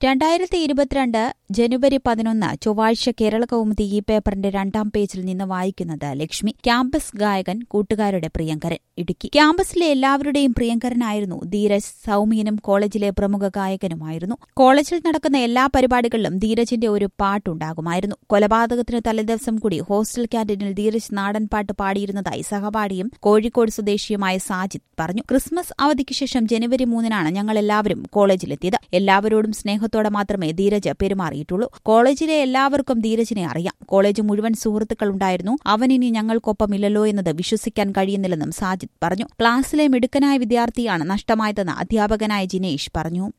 രണ്ടായിരത്തി ഇരുപത്തിരണ്ട് ജനുവരി പതിനൊന്ന് ചൊവ്വാഴ്ച കേരള കൗമുദി ഈ പേപ്പറിന്റെ രണ്ടാം പേജിൽ നിന്ന് വായിക്കുന്നത് ലക്ഷ്മി ക്യാമ്പസ് ഗായകൻ കൂട്ടുകാരുടെ പ്രിയങ്കരൻ ഇടുക്കി ക്യാമ്പസിലെ എല്ലാവരുടെയും പ്രിയങ്കരനായിരുന്നു ധീരജ് സൌമ്യനും കോളേജിലെ പ്രമുഖ ഗായകനുമായിരുന്നു കോളേജിൽ നടക്കുന്ന എല്ലാ പരിപാടികളിലും ധീരജിന്റെ ഒരു പാട്ടുണ്ടാകുമായിരുന്നു കൊലപാതകത്തിന് തലേദിവസം കൂടി ഹോസ്റ്റൽ ക്യാന്റീനിൽ ധീരജ് നാടൻ പാട്ട് പാടിയിരുന്നതായി സഹപാഠിയും കോഴിക്കോട് സ്വദേശിയുമായ സാജിദ് പറഞ്ഞു ക്രിസ്മസ് അവധിക്ക് ശേഷം ജനുവരി മൂന്നിനാണ് ഞങ്ങൾ എല്ലാവരും കോളേജിലെത്തിയത് എല്ലാവരോടും സ്നേഹത്തോടെ മാത്രമേ ധീരജ് പെരുമാറിയിട്ടുള്ളൂ കോളേജിലെ എല്ലാവർക്കും ധീരജിനെ അറിയാം കോളേജ് മുഴുവൻ സുഹൃത്തുക്കൾ ഉണ്ടായിരുന്നു അവനിനി ഞങ്ങൾക്കൊപ്പമില്ലല്ലോ എന്നത് വിശ്വസിക്കാൻ കഴിയുന്നില്ലെന്നും സാജിദ് പറഞ്ഞു ക്ലാസ്സിലെ മിടുക്കനായ വിദ്യാർത്ഥിയാണ് നഷ്ടമായതെന്ന് അധ്യാപകനായ ജിനേഷ് പറഞ്ഞു